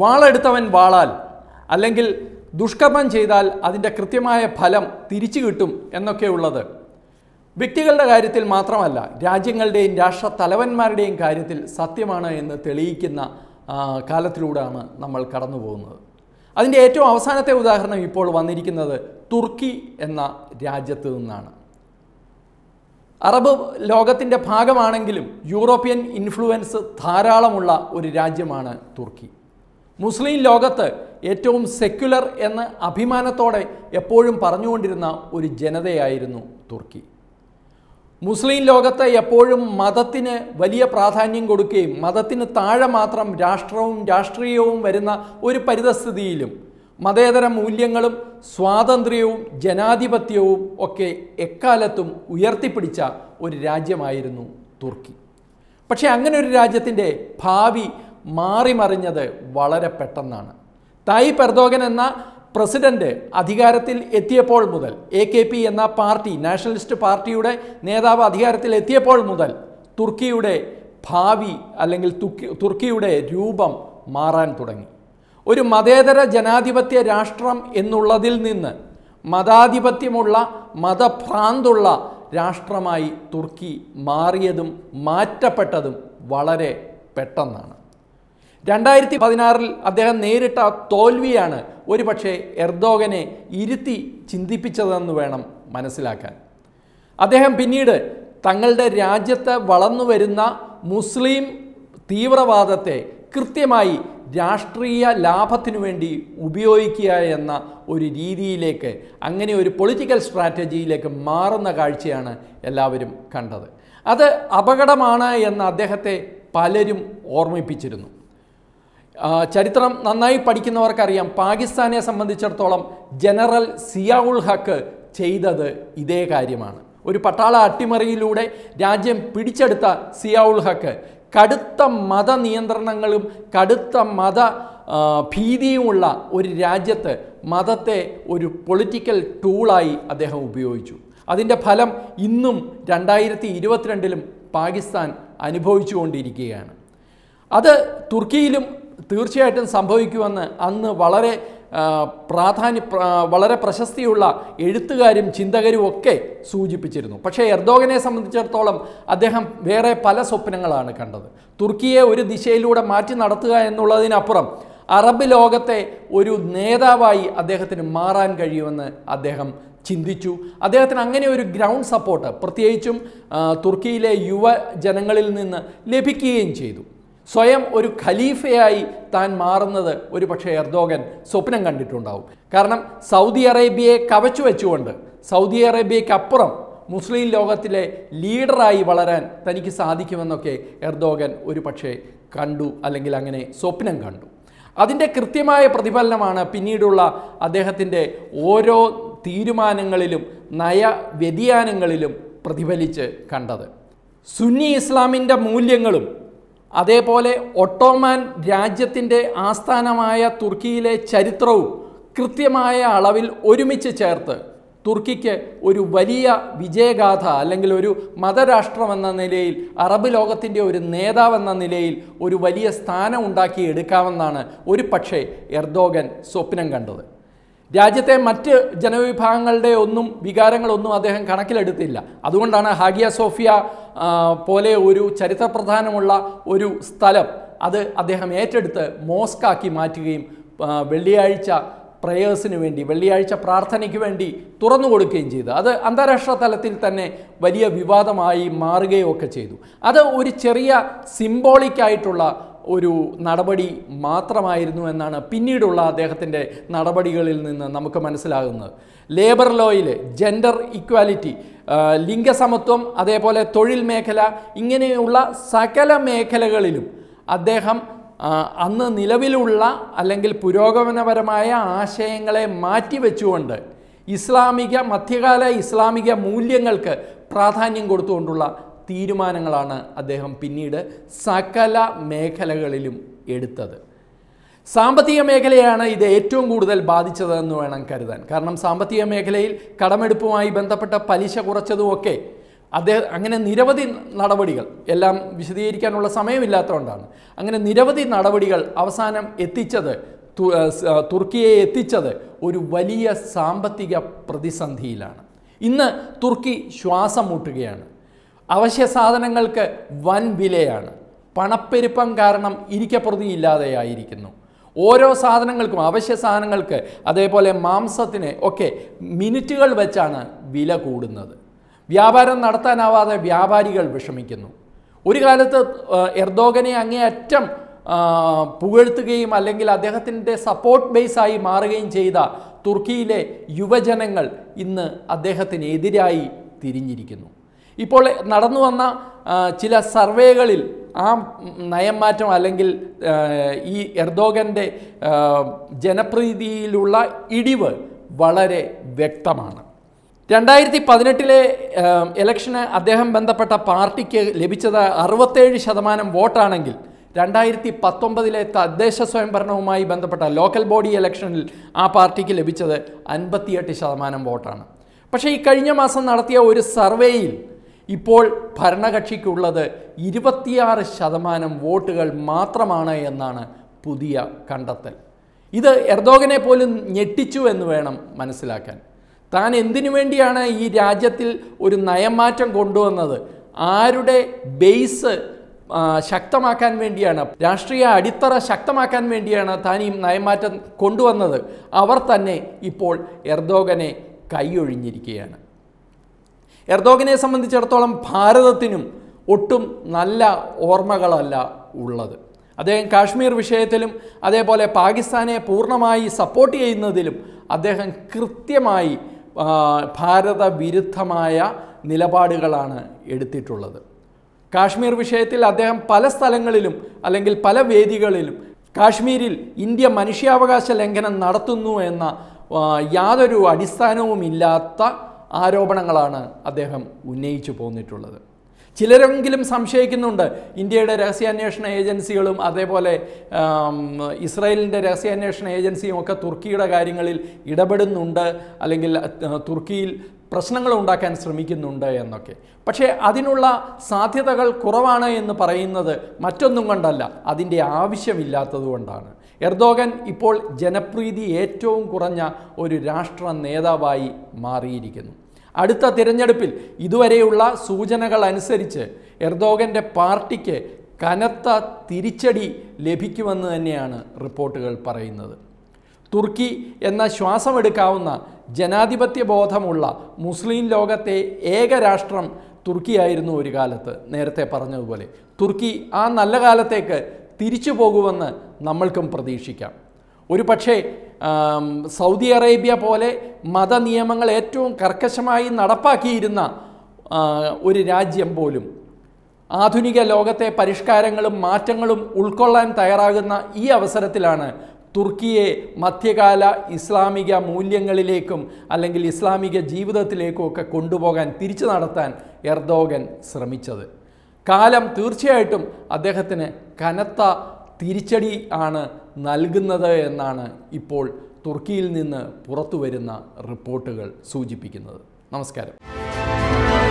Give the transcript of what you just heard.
വാളെടുത്തവൻ വാളാൽ അല്ലെങ്കിൽ ദുഷ്കർമ്മം ചെയ്താൽ അതിൻ്റെ കൃത്യമായ ഫലം തിരിച്ചു കിട്ടും എന്നൊക്കെയുള്ളത് വ്യക്തികളുടെ കാര്യത്തിൽ മാത്രമല്ല രാജ്യങ്ങളുടെയും രാഷ്ട്ര തലവന്മാരുടെയും കാര്യത്തിൽ സത്യമാണ് എന്ന് തെളിയിക്കുന്ന ആ, കാലത്തിലൂടെയാണ് നമ്മൾ കടന്നു പോകുന്നത് അതിൻ്റെ ഏറ്റവും അവസാനത്തെ ഉദാഹരണം ഇപ്പോൾ വന്നിരിക്കുന്നത് തുർക്കി എന്ന രാജ്യത്ത് നിന്നാണ് അറബ് ലോകത്തിൻ്റെ ഭാഗമാണെങ്കിലും യൂറോപ്യൻ ഇൻഫ്ലുവൻസ് ധാരാളമുള്ള ഒരു രാജ്യമാണ് തുർക്കി മുസ്ലിം ലോകത്ത് ഏറ്റവും സെക്യുലർ എന്ന് അഭിമാനത്തോടെ എപ്പോഴും പറഞ്ഞുകൊണ്ടിരുന്ന ഒരു ജനതയായിരുന്നു തുർക്കി മുസ്ലിം ലോകത്ത് എപ്പോഴും മതത്തിന് വലിയ പ്രാധാന്യം കൊടുക്കുകയും മതത്തിന് താഴെ മാത്രം രാഷ്ട്രവും രാഷ്ട്രീയവും വരുന്ന ഒരു പരിതസ്ഥിതിയിലും മതേതര മൂല്യങ്ങളും സ്വാതന്ത്ര്യവും ജനാധിപത്യവും ഒക്കെ എക്കാലത്തും ഉയർത്തിപ്പിടിച്ച ഒരു രാജ്യമായിരുന്നു തുർക്കി പക്ഷേ അങ്ങനെ ഒരു രാജ്യത്തിൻ്റെ ഭാവി മാറിമറിഞ്ഞത് വളരെ പെട്ടെന്നാണ് തായി പെർദോഗൻ എന്ന പ്രസിഡന്റ് അധികാരത്തിൽ എത്തിയപ്പോൾ മുതൽ എ കെ പി എന്ന പാർട്ടി നാഷണലിസ്റ്റ് പാർട്ടിയുടെ നേതാവ് അധികാരത്തിൽ എത്തിയപ്പോൾ മുതൽ തുർക്കിയുടെ ഭാവി അല്ലെങ്കിൽ തുർക്കി തുർക്കിയുടെ രൂപം മാറാൻ തുടങ്ങി ഒരു മതേതര ജനാധിപത്യ രാഷ്ട്രം എന്നുള്ളതിൽ നിന്ന് മതാധിപത്യമുള്ള മതഭ്രാന്തുള്ള രാഷ്ട്രമായി തുർക്കി മാറിയതും മാറ്റപ്പെട്ടതും വളരെ പെട്ടെന്നാണ് രണ്ടായിരത്തി പതിനാറിൽ അദ്ദേഹം നേരിട്ട തോൽവിയാണ് ഒരുപക്ഷെ എർദോഗനെ ഇരുത്തി ചിന്തിപ്പിച്ചതെന്ന് വേണം മനസ്സിലാക്കാൻ അദ്ദേഹം പിന്നീട് തങ്ങളുടെ രാജ്യത്ത് വളർന്നു വരുന്ന മുസ്ലിം തീവ്രവാദത്തെ കൃത്യമായി രാഷ്ട്രീയ ലാഭത്തിനു വേണ്ടി ഉപയോഗിക്കുക എന്ന ഒരു രീതിയിലേക്ക് അങ്ങനെ ഒരു പൊളിറ്റിക്കൽ സ്ട്രാറ്റജിയിലേക്ക് മാറുന്ന കാഴ്ചയാണ് എല്ലാവരും കണ്ടത് അത് അപകടമാണ് എന്ന് അദ്ദേഹത്തെ പലരും ഓർമ്മിപ്പിച്ചിരുന്നു ആ, ചരിത്രം നന്നായി പഠിക്കുന്നവർക്കറിയാം പാകിസ്ഥാനെ സംബന്ധിച്ചിടത്തോളം ജനറൽ സിയാഉൾ ഹക്ക് ചെയ്തത് ഇതേ കാര്യമാണ് ഒരു പട്ടാള അട്ടിമറിയിലൂടെ രാജ്യം പിടിച്ചെടുത്ത സിയാഉൾ ഹക്ക് കടുത്ത മത നിയന്ത്രണങ്ങളും കടുത്ത മത ആ, ഭീതിയുമുള്ള ഒരു രാജ്യത്ത് മതത്തെ ഒരു പൊളിറ്റിക്കൽ ടൂളായി അദ്ദേഹം ഉപയോഗിച്ചു അതിൻ്റെ ഫലം ഇന്നും രണ്ടായിരത്തി ഇരുപത്തിരണ്ടിലും പാകിസ്ഥാൻ അനുഭവിച്ചുകൊണ്ടിരിക്കുകയാണ് അത് തുർക്കിയിലും തീർച്ചയായിട്ടും സംഭവിക്കുമെന്ന് അന്ന് വളരെ ആ, പ്രാധാന്യ പ്ര- വളരെ പ്രശസ്തിയുള്ള എഴുത്തുകാരും ചിന്തകരും ഒക്കെ സൂചിപ്പിച്ചിരുന്നു പക്ഷേ എർദോഗനെ സംബന്ധിച്ചിടത്തോളം അദ്ദേഹം വേറെ പല സ്വപ്നങ്ങളാണ് കണ്ടത് തുർക്കിയെ ഒരു ദിശയിലൂടെ മാറ്റി നടത്തുക എന്നുള്ളതിനപ്പുറം അറബ് ലോകത്തെ ഒരു നേതാവായി അദ്ദേഹത്തിന് മാറാൻ കഴിയുമെന്ന് അദ്ദേഹം ചിന്തിച്ചു അദ്ദേഹത്തിന് അങ്ങനെ ഒരു ഗ്രൗണ്ട് സപ്പോർട്ട് പ്രത്യേകിച്ചും ആ, തുർക്കിയിലെ യുവജനങ്ങളിൽ നിന്ന് ലഭിക്കുകയും ചെയ്തു സ്വയം ഒരു ഖലീഫയായി താൻ മാറുന്നത് ഒരു പക്ഷേ എർദോഗൻ സ്വപ്നം കണ്ടിട്ടുണ്ടാവും കാരണം സൗദി അറേബ്യയെ കവച്ചു വെച്ചുകൊണ്ട് സൗദി അറേബ്യയ്ക്കപ്പുറം മുസ്ലിം ലോകത്തിലെ ലീഡറായി വളരാൻ തനിക്ക് സാധിക്കുമെന്നൊക്കെ എർദോഗൻ ഒരു പക്ഷേ കണ്ടു അല്ലെങ്കിൽ അങ്ങനെ സ്വപ്നം കണ്ടു അതിൻ്റെ കൃത്യമായ പ്രതിഫലനമാണ് പിന്നീടുള്ള അദ്ദേഹത്തിൻ്റെ ഓരോ തീരുമാനങ്ങളിലും നയ വ്യതിയാനങ്ങളിലും പ്രതിഫലിച്ച് കണ്ടത് സുന്നി ഇസ്ലാമിൻ്റെ മൂല്യങ്ങളും അതേപോലെ ഒട്ടോമാൻ രാജ്യത്തിൻ്റെ ആസ്ഥാനമായ തുർക്കിയിലെ ചരിത്രവും കൃത്യമായ അളവിൽ ഒരുമിച്ച് ചേർത്ത് തുർക്കിക്ക് ഒരു വലിയ വിജയഗാഥ അല്ലെങ്കിൽ ഒരു മതരാഷ്ട്രം എന്ന നിലയിൽ അറബ് ലോകത്തിൻ്റെ ഒരു നേതാവെന്ന നിലയിൽ ഒരു വലിയ സ്ഥാനം ഉണ്ടാക്കി എടുക്കാമെന്നാണ് ഒരു പക്ഷേ എർദോഗൻ സ്വപ്നം കണ്ടത് രാജ്യത്തെ മറ്റ് ജനവിഭാഗങ്ങളുടെ ഒന്നും വികാരങ്ങളൊന്നും അദ്ദേഹം കണക്കിലെടുത്തില്ല അതുകൊണ്ടാണ് ഹാഗിയ സോഫിയ ആ, പോലെ ഒരു ചരിത്രപ്രധാനമുള്ള ഒരു സ്ഥലം അത് അദ്ദേഹം ഏറ്റെടുത്ത് മോസ്കാക്കി മാറ്റുകയും ആ, വെള്ളിയാഴ്ച പ്രേയേഴ്സിന് വേണ്ടി വെള്ളിയാഴ്ച പ്രാർത്ഥനയ്ക്ക് വേണ്ടി തുറന്നു കൊടുക്കുകയും ചെയ്തു അത് അന്താരാഷ്ട്ര തലത്തിൽ തന്നെ വലിയ വിവാദമായി മാറുകയും ഒക്കെ ചെയ്തു അത് ഒരു ചെറിയ സിംബോളിക് ആയിട്ടുള്ള ഒരു നടപടി മാത്രമായിരുന്നു എന്നാണ് പിന്നീടുള്ള അദ്ദേഹത്തിൻ്റെ നടപടികളിൽ നിന്ന് നമുക്ക് മനസ്സിലാകുന്നത് ലേബർ ലോയിൽ ജെൻഡർ ഇക്വാലിറ്റി ലിംഗസമത്വം അതേപോലെ തൊഴിൽ മേഖല ഇങ്ങനെയുള്ള സകല മേഖലകളിലും അദ്ദേഹം ആ, അന്ന് നിലവിലുള്ള അല്ലെങ്കിൽ പുരോഗമനപരമായ ആശയങ്ങളെ മാറ്റിവെച്ചുകൊണ്ട് ഇസ്ലാമിക മധ്യകാല ഇസ്ലാമിക മൂല്യങ്ങൾക്ക് പ്രാധാന്യം കൊടുത്തുകൊണ്ടുള്ള തീരുമാനങ്ങളാണ് അദ്ദേഹം പിന്നീട് സകല മേഖലകളിലും എടുത്തത് സാമ്പത്തിക മേഖലയാണ് ഇത് ഏറ്റവും കൂടുതൽ ബാധിച്ചതെന്ന് വേണം കരുതാൻ കാരണം സാമ്പത്തിക മേഖലയിൽ കടമെടുപ്പുമായി ബന്ധപ്പെട്ട പലിശ കുറച്ചതുമൊക്കെ അദ്ദേഹം അങ്ങനെ നിരവധി നടപടികൾ എല്ലാം വിശദീകരിക്കാനുള്ള സമയമില്ലാത്തതുകൊണ്ടാണ് അങ്ങനെ നിരവധി നടപടികൾ അവസാനം എത്തിച്ചത് തു- ആ, സ്- ആ, തുർക്കിയെ എത്തിച്ചത് ഒരു വലിയ സാമ്പത്തിക പ്രതിസന്ധിയിലാണ് ഇന്ന് തുർക്കി ശ്വാസം മുട്ടുകയാണ് അവശ്യ സാധനങ്ങൾക്ക് വൻ വിലയാണ് പണപ്പെരുപ്പം കാരണം ഇരിക്കപ്രതിയില്ലാതെയായിരിക്കുന്നു ഓരോ സാധനങ്ങൾക്കും അവശ്യ സാധനങ്ങൾക്ക് അതേപോലെ മാംസത്തിന് ഒക്കെ മിനിറ്റുകൾ വെച്ചാണ് വില കൂടുന്നത് വ്യാപാരം നടത്താനാവാതെ വ്യാപാരികൾ വിഷമിക്കുന്നു ഒരു കാലത്ത് ആ, എർദോഗനെ അങ്ങേയറ്റം ആ, പുകഴ്ത്തുകയും അല്ലെങ്കിൽ അദ്ദേഹത്തിൻ്റെ സപ്പോർട്ട് ബേസായി മാറുകയും ചെയ്ത തുർക്കിയിലെ യുവജനങ്ങൾ ഇന്ന് അദ്ദേഹത്തിന് എതിരായി തിരിഞ്ഞിരിക്കുന്നു ഇപ്പോൾ നടന്നു വന്ന ആ, ചില സർവേകളിൽ ആ നയം മാറ്റം അല്ലെങ്കിൽ ആ, ഈ എർദോഗൻ്റെ ആ, ജനപ്രീതിയിലുള്ള ഇടിവ് വളരെ വ്യക്തമാണ് രണ്ടായിരത്തി പതിനെട്ടിലെ ഇലക്ഷന് അദ്ദേഹം ബന്ധപ്പെട്ട പാർട്ടിക്ക് ലഭിച്ചത് അറുപത്തേഴ് ശതമാനം വോട്ടാണെങ്കിൽ രണ്ടായിരത്തി പത്തൊമ്പതിലെ തദ്ദേശ സ്വയംഭരണവുമായി ബന്ധപ്പെട്ട ലോക്കൽ ബോഡി ഇലക്ഷനിൽ ആ പാർട്ടിക്ക് ലഭിച്ചത് അൻപത്തിയെട്ട് ശതമാനം വോട്ടാണ് പക്ഷേ ഈ കഴിഞ്ഞ മാസം നടത്തിയ ഒരു സർവേയിൽ ഇപ്പോൾ ഭരണകക്ഷിക്കുള്ളത് ഇരുപത്തിയാറ് ശതമാനം വോട്ടുകൾ മാത്രമാണ് എന്നാണ് പുതിയ കണ്ടെത്തൽ ഇത് എർദോഗനെ പോലും ഞെട്ടിച്ചു എന്ന് വേണം മനസ്സിലാക്കാൻ താൻ എന്തിനു വേണ്ടിയാണ് ഈ രാജ്യത്തിൽ ഒരു നയമാറ്റം കൊണ്ടുവന്നത് ആരുടെ ബേസ് ആ, ശക്തമാക്കാൻ വേണ്ടിയാണ് രാഷ്ട്രീയ അടിത്തറ ശക്തമാക്കാൻ വേണ്ടിയാണ് താൻ ഈ നയമാറ്റം കൊണ്ടുവന്നത് അവർ തന്നെ ഇപ്പോൾ എർദോഗനെ കൈയൊഴിഞ്ഞിരിക്കുകയാണ് എർദോഗനെ സംബന്ധിച്ചിടത്തോളം ഭാരതത്തിനും ഒട്ടും നല്ല ഓർമ്മകളല്ല ഉള്ളത് അദ്ദേഹം കാശ്മീർ വിഷയത്തിലും അതേപോലെ പാകിസ്ഥാനെ പൂർണ്ണമായി സപ്പോർട്ട് ചെയ്യുന്നതിലും അദ്ദേഹം കൃത്യമായി ആ, ഭാരത വിരുദ്ധമായ നിലപാടുകളാണ് എടുത്തിട്ടുള്ളത് കാശ്മീർ വിഷയത്തിൽ അദ്ദേഹം പല സ്ഥലങ്ങളിലും അല്ലെങ്കിൽ പല വേദികളിലും കാശ്മീരിൽ ഇന്ത്യ മനുഷ്യാവകാശ ലംഘനം നടത്തുന്നു എന്ന ആ, യാതൊരു അടിസ്ഥാനവുമില്ലാത്ത ആരോപണങ്ങളാണ് അദ്ദേഹം ഉന്നയിച്ചു പോന്നിട്ടുള്ളത് ചിലരെങ്കിലും സംശയിക്കുന്നുണ്ട് ഇന്ത്യയുടെ രഹസ്യാന്വേഷണ ഏജൻസികളും അതേപോലെ ആം, ഇസ്രായേലിൻ്റെ രഹസ്യാന്വേഷണ ഏജൻസിയും ഒക്കെ തുർക്കിയുടെ കാര്യങ്ങളിൽ ഇടപെടുന്നുണ്ട് അല്ലെങ്കിൽ ആ, തുർക്കിയിൽ പ്രശ്നങ്ങൾ ഉണ്ടാക്കാൻ ശ്രമിക്കുന്നുണ്ട് എന്നൊക്കെ പക്ഷേ അതിനുള്ള സാധ്യതകൾ കുറവാണ് എന്ന് പറയുന്നത് മറ്റൊന്നും കൊണ്ടല്ല അതിൻ്റെ ആവശ്യമില്ലാത്തത് കൊണ്ടാണ് എർദോഗൻ ഇപ്പോൾ ജനപ്രീതി ഏറ്റവും കുറഞ്ഞ ഒരു രാഷ്ട്ര നേതാവായി മാറിയിരിക്കുന്നു അടുത്ത തിരഞ്ഞെടുപ്പിൽ ഇതുവരെയുള്ള സൂചനകൾ അനുസരിച്ച് എർദോഗൻ്റെ പാർട്ടിക്ക് കനത്ത തിരിച്ചടി ലഭിക്കുമെന്ന് തന്നെയാണ് റിപ്പോർട്ടുകൾ പറയുന്നത് തുർക്കി എന്ന ശ്വാസമെടുക്കാവുന്ന ജനാധിപത്യ ബോധമുള്ള മുസ്ലിം ലോകത്തെ ഏക രാഷ്ട്രം തുർക്കിയായിരുന്നു ഒരു കാലത്ത് നേരത്തെ പറഞ്ഞതുപോലെ തുർക്കി ആ നല്ല കാലത്തേക്ക് തിരിച്ചു പോകുമെന്ന് നമ്മൾക്കും പ്രതീക്ഷിക്കാം ഒരു പക്ഷേ ആം, സൗദി അറേബ്യ പോലെ മതനിയമങ്ങൾ ഏറ്റവും കർക്കശമായി നടപ്പാക്കിയിരുന്ന ആ, ഒരു രാജ്യം പോലും ആധുനിക ലോകത്തെ പരിഷ്കാരങ്ങളും മാറ്റങ്ങളും ഉൾക്കൊള്ളാൻ തയ്യാറാകുന്ന ഈ അവസരത്തിലാണ് തുർക്കിയെ മധ്യകാല ഇസ്ലാമിക മൂല്യങ്ങളിലേക്കും അല്ലെങ്കിൽ ഇസ്ലാമിക ജീവിതത്തിലേക്കും ഒക്കെ കൊണ്ടുപോകാൻ തിരിച്ചു നടത്താൻ എർദോഗൻ ശ്രമിച്ചത് കാലം തീർച്ചയായിട്ടും അദ്ദേഹത്തിന് കനത്ത തിരിച്ചടി ആണ് നൽകുന്നത് എന്നാണ് ഇപ്പോൾ തുർക്കിയിൽ നിന്ന് പുറത്തു വരുന്ന റിപ്പോർട്ടുകൾ സൂചിപ്പിക്കുന്നത് നമസ്കാരം